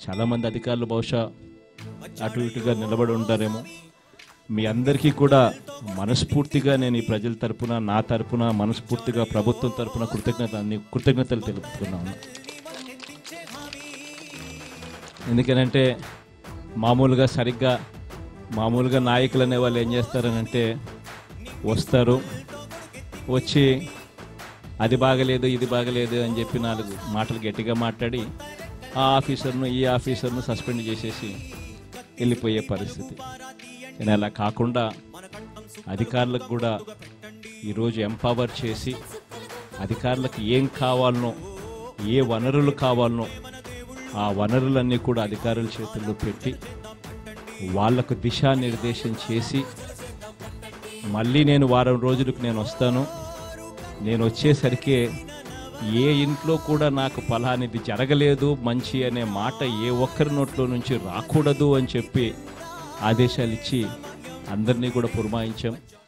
చాలామంది అధికారులు బహుశా అటు ఇటుగా నిలబడి ఉంటారేమో మీ అందరికీ కూడా మనస్ఫూర్తిగా నేను ఈ ప్రజల తరపున నా తరపున మనస్ఫూర్తిగా ప్రభుత్వం తరపున కృతజ్ఞత కృతజ్ఞతలు తెలుపుతున్నాను ఎందుకనంటే మామూలుగా సరిగ్గా మామూలుగా నాయకులు అనే వాళ్ళు ఏం చేస్తారనంటే వస్తారు వచ్చి అది బాగలేదు ఇది బాగలేదు అని చెప్పి నాలుగు మాటలు గట్టిగా మాట్లాడి ఆ ఆఫీసర్ను ఈ ఆఫీసర్ను సస్పెండ్ చేసేసి వెళ్ళిపోయే పరిస్థితి కానీ అలా కాకుండా అధికారులకు కూడా ఈరోజు ఎంపవర్ చేసి అధికారులకు ఏం కావాలనో ఏ వనరులు కావాలనో ఆ వనరులన్నీ కూడా అధికారుల చేతుల్లో పెట్టి వాళ్లకు దిశానిర్దేశం చేసి మళ్ళీ నేను వారం రోజులకు నేను వస్తాను నేను వచ్చేసరికి ఏ ఇంట్లో కూడా నాకు ఫలానిది జరగలేదు మంచి అనే మాట ఏ ఒక్కరి నోట్లో నుంచి రాకూడదు అని చెప్పి ఆదేశాలు ఇచ్చి అందరినీ కూడా పురమాయించాం